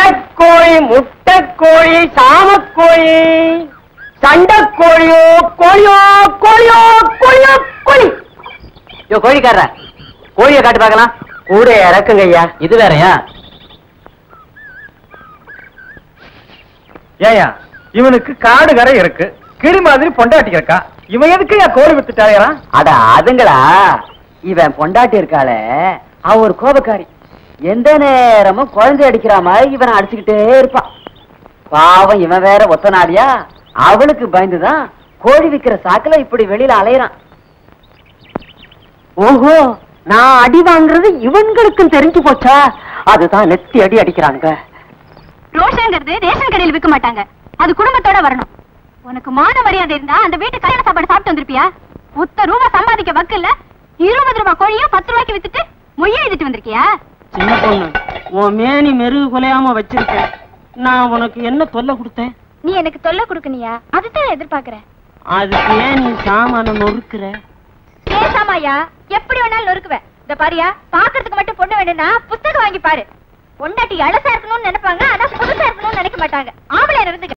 வெள்ளக்கோழி முட்டைக்கோழி சாமக்கோழி சண்டைக்கோழியோ கோழியோ கோழியோ கோழியோ கோழி யோ கோழிக்காரர கோழியை காட்டு பார்க்கலாம் கூட இறக்குங்க ஐயா இது வேறயா ஏயா இவனுக்கு காடு கரை இருக்கு கிளி மாதிரி பொண்டாட்டி இருக்கா இவன் எதுக்கு என் கோழி வித்துட்டாயா அட அதுங்களா இவன் பொண்டாட்டி இருக்காளே அவ ஒரு கோபக்காரி எந்த நேரமும் குழந்தை அடிக்கிற மாதிரி இவனை அடிச்சுக்கிட்டே இருப்பான் பாவம் இவன் வேற ஒத்த நாடியா அவளுக்கு பயந்துதான் கோழி விக்கிற சாக்குல இப்படி வெளியில அலையறான் ஓஹோ நான் அடி வாங்குறது இவன்களுக்கும் தெரிஞ்சு போச்சா அதுதான் நெத்தி அடி அடிக்கிறாங்க ரோஷங்கிறது ரேஷன் கடையில் விற்க மாட்டாங்க அது குடும்பத்தோட வரணும் உனக்கு மான மரியாதை இருந்தா அந்த வீட்டு கல்யாண சாப்பாடு சாப்பிட்டு வந்திருப்பியா ஒத்த ரூபா சம்பாதிக்க வக்கில்ல இருபது ரூபாய் கோழியும் பத்து ரூபாய்க்கு வித்துட்டு மொய்ய எழுதிட்டு வந்திருக்கியா சின்ன பொண்ணு உன் மேனி மெருகு குலையாம வச்சிருக்கேன் நான் உனக்கு என்ன தொல்லை கொடுத்தேன் நீ எனக்கு தொல்லை கொடுக்கணியா அதுதான் எதிர்பார்க்கறேன் அதுக்கு ஏன் நீ சாமான நொறுக்குற பேசாமாயா எப்படி வேணாலும் நொறுக்குவேன் இந்த பாரியா பாக்குறதுக்கு மட்டும் பொண்ணு வேணும்னா புஸ்தகம் வாங்கி பாரு பொண்டாட்டி அழசா இருக்கணும்னு நினைப்பாங்க ஆனா புதுசா இருக்கணும்னு நினைக்க மாட்டாங்க ஆம்பளை இருந்து